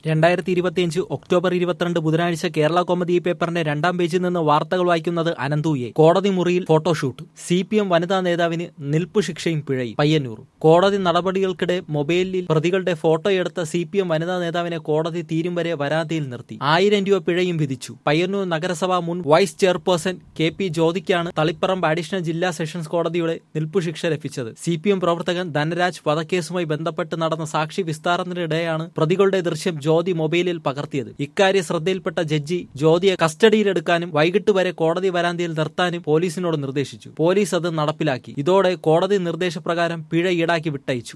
രണ്ടായിരത്തി ഇരുപത്തിയഞ്ച് ഒക്ടോബർ ഇരുപത്തിരണ്ട് ബുധനാഴ്ച കേരള കോമഡി പേപ്പറിന്റെ രണ്ടാം പേജിൽ നിന്ന് വാർത്തകൾ വായിക്കുന്നത് അനന്തൂയെ കോടതി മുറിയിൽ ഫോട്ടോഷൂട്ട് സി പി എം വനിതാ നേതാവിന് നിൽപ്പ് ശിക്ഷയും പിഴയും പയ്യന്നൂർ കോടതി നടപടികൾക്കിടെ മൊബൈലിൽ പ്രതികളുടെ ഫോട്ടോയെടുത്ത സി പി എം വനിതാ നേതാവിനെ കോടതി തീരും വരെ വരാതിയിൽ നിർത്തി ആയിരം രൂപ പിഴയും വിധിച്ചു പയ്യന്നൂർ നഗരസഭ മുൻ വൈസ് ചെയർപേഴ്സൺ കെ പി ജ്യോതിക്കാണ് തളിപ്പറമ്പ് അഡീഷണൽ ജില്ലാ സെഷൻസ് കോടതിയുടെ നിൽപ്പ് ശിക്ഷ ലഭിച്ചത് സി പി എം പ്രവർത്തകൻ ധനരാജ് വധക്കേസുമായി ബന്ധപ്പെട്ട് നടന്ന സാക്ഷി വിസ്താരത്തിനിടെയാണ് പ്രതികളുടെ ദൃശ്യം ജ്യോതി മൊബൈലിൽ പകർത്തിയത് ഇക്കാര്യം ശ്രദ്ധയിൽപ്പെട്ട ജഡ്ജി ജ്യോതിയെ കസ്റ്റഡിയിലെടുക്കാനും വൈകിട്ട് വരെ കോടതി വരാന്തിയിൽ നിർത്താനും പോലീസിനോട് നിർദ്ദേശിച്ചു പോലീസ് അത് നടപ്പിലാക്കി ഇതോടെ കോടതി നിർദ്ദേശപ്രകാരം പിഴ ഈടാക്കി വിട്ടയച്ചു